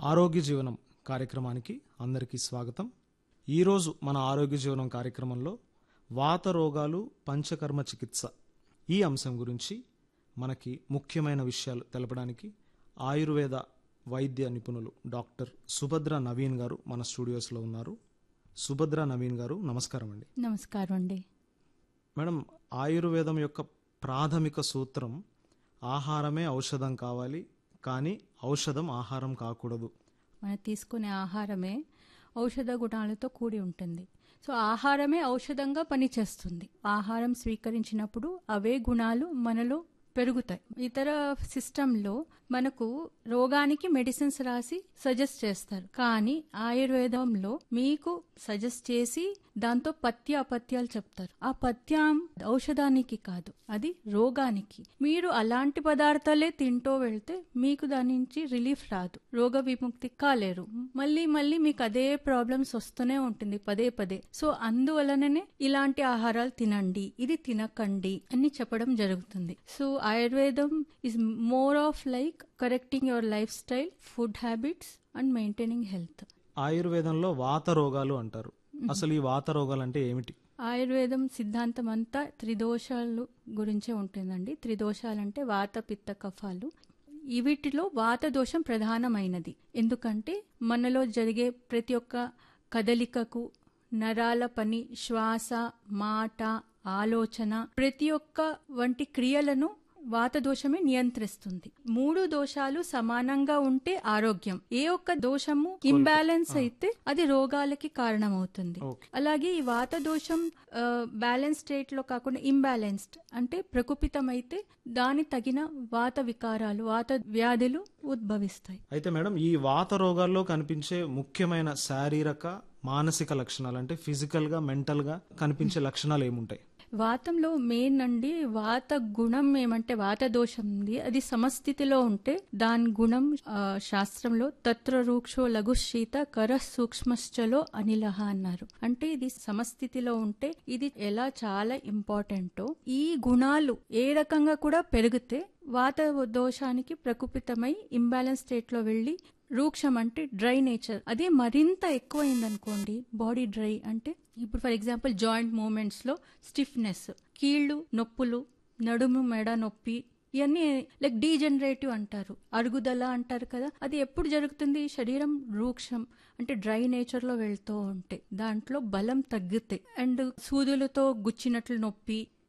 ఆరోగ్య జీవనం కార్యక్రమానికి అందరికీ స్వాగతం ఈరోజు మన ఆరోగ్య జీవనం కార్యక్రమంలో వాత రోగాలు పంచకర్మ చికిత్స ఈ అంశం గురించి మనకి ముఖ్యమైన విషయాలు తెలపడానికి ఆయుర్వేద వైద్య నిపుణులు డాక్టర్ సుభద్ర నవీన్ గారు మన స్టూడియోస్లో ఉన్నారు సుభద్ర నవీన్ గారు నమస్కారం అండి నమస్కారం అండి మేడం ఆయుర్వేదం యొక్క ప్రాథమిక సూత్రం ఆహారమే ఔషధం కావాలి కానీ ఔషధం ఆహారం కాకూడదు మనం తీసుకునే ఆహారమే ఔషధ గుణాలతో కూడి ఉంటుంది సో ఆహారమే ఔషధంగా పనిచేస్తుంది ఆహారం స్వీకరించినప్పుడు అవే గుణాలు మనలో పెరుగుతాయి ఇతర సిస్టంలో మనకు రోగానికి మెడిసిన్స్ రాసి సజెస్ట్ చేస్తారు కానీ ఆయుర్వేదంలో మీకు సజెస్ట్ చేసి దాంతో పథ్య అపత్యాలు చెప్తారు ఆ పథ్యం ఔషధానికి కాదు అది రోగానికి మీరు అలాంటి పదార్థాలే తింటూ వెళ్తే మీకు దాని నుంచి రిలీఫ్ రాదు రోగ విముక్తి కాలేరు మళ్ళీ మళ్ళీ మీకు అదే ప్రాబ్లమ్స్ వస్తూనే ఉంటుంది పదే పదే సో అందువలననే ఇలాంటి ఆహారాలు తినండి ఇది తినకండి అని చెప్పడం జరుగుతుంది so Ayurvedam is more of like correcting your life style food habits and maintaining health ఆయుర్వేదంలో వాత రోగాలు అంటారు అసలు ఈ వాత రోగాలు అంటే ఏమిటి ఆయుర్వేదం సిద్ధాంతం అంతా త్రిదోషాలు గురించే ఉంటుందండి త్రిదోషాలంటే వాత పిత్త కఫాలు ఈ వీటిలో వాత దోషం ప్రధానమైనది ఎందుకంటే మనలో జరిగే ప్రతి ఒక్క కదలికకు నరాల పని శ్వాస మాట ఆలోచన ప్రతి ఒక్క వంటి క్రియలను వాత దోషమే నియంత్రిస్తుంది మూడు దోషాలు సమానంగా ఉంటే ఆరోగ్యం ఏ ఒక్క దోషము ఇంబ్యాలెన్స్ అయితే అది రోగాలకి కారణమవుతుంది ఓకే. అలాగే ఈ వాత దోషం బ్యాలెన్స్ స్టేట్ లో కాకుండా ఇంబ్యాలెన్స్డ్ అంటే ప్రకుపితమైతే దాని తగిన వాత వికారాలు వాత వ్యాధులు ఉద్భవిస్తాయి అయితే మేడం ఈ వాత రోగాల్లో కనిపించే ముఖ్యమైన శారీరక మానసిక లక్షణాలు అంటే ఫిజికల్ గా మెంటల్ గా కనిపించే లక్షణాలు ఏముంటాయి వాతంలో మెయిన్ అండి వాత గుణం ఏమంటే వాత దోషం ఉంది అది సమస్థితిలో ఉంటే దాని గుణం ఆ, శాస్త్రంలో తత్ర రూక్షో లఘు శీత కర సూక్ష్మశ్చలో అనిలహ అన్నారు అంటే ఇది సమస్థితిలో ఉంటే ఇది ఎలా చాలా ఇంపార్టెంటో ఈ గుణాలు ఏ రకంగా కూడా పెరిగితే వాత దోషానికి ప్రకుపితమై ఇంబ్యాలెన్స్ స్టేట్ లో వెళ్లి రూక్షం అంటే డ్రై నేచర్ అదే మరింత ఎక్కువైందనుకోండి బాడీ డ్రై అంటే ఇప్పుడు ఫర్ ఎగ్జాంపుల్ జాయింట్ మూమెంట్స్ లో స్టిఫ్నెస్ కీళ్లు నొప్పులు నడుము మెడ నొప్పి ఇవన్నీ లైక్ డీజనరేటివ్ అంటారు అరుగుదల అంటారు కదా అది ఎప్పుడు జరుగుతుంది శరీరం రూక్షం అంటే డ్రై నేచర్ లో వెళ్తూ ఉంటే దాంట్లో బలం తగ్గితే అండ్ సూదులతో గుచ్చినట్లు నొప్పి